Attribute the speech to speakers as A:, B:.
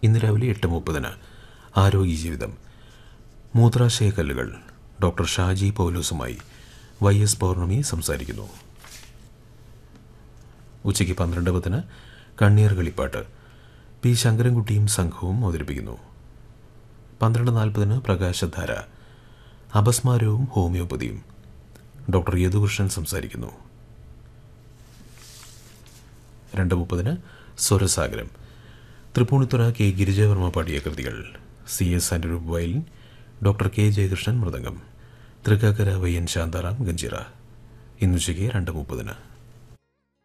A: ഇന്ന് രാവിലെ എട്ട് മുപ്പതിന് ആരോഗ്യ ജീവിതം മൂത്രാശയ കല്ലുകൾ ഡോക്ടർ ഷാജി പൗലോസുമായി വൈ എസ് പൗർണമി സംസാരിക്കുന്നു ഉച്ചയ്ക്ക് പന്ത്രണ്ട് പത്തിന് കണ്ണീർ കളിപ്പാട്ട് പി ശങ്കരൻകുട്ടിയും സംഘവും അവതരിപ്പിക്കുന്നു പന്ത്രണ്ട് നാൽപ്പതിന് പ്രകാശധാര അപസ്മാരവും ഹോമിയോപ്പതിയും ഡോക്ടർ യദുകൃഷ്ണൻ സംസാരിക്കുന്നു രണ്ട് മുപ്പതിന് സ്വരസാഗരം തൃപ്പൂണിത്തുറ കെ ഗിരിജാവർമ്മ പാടിയ കൃതികൾ C S Anuroop violin doctor K Jayakrishnan mridangam Thrikkakara Y N Shantaram ganjira ഇന്നുച്ചയ്ക്ക് രണ്ട് മുപ്പതിന്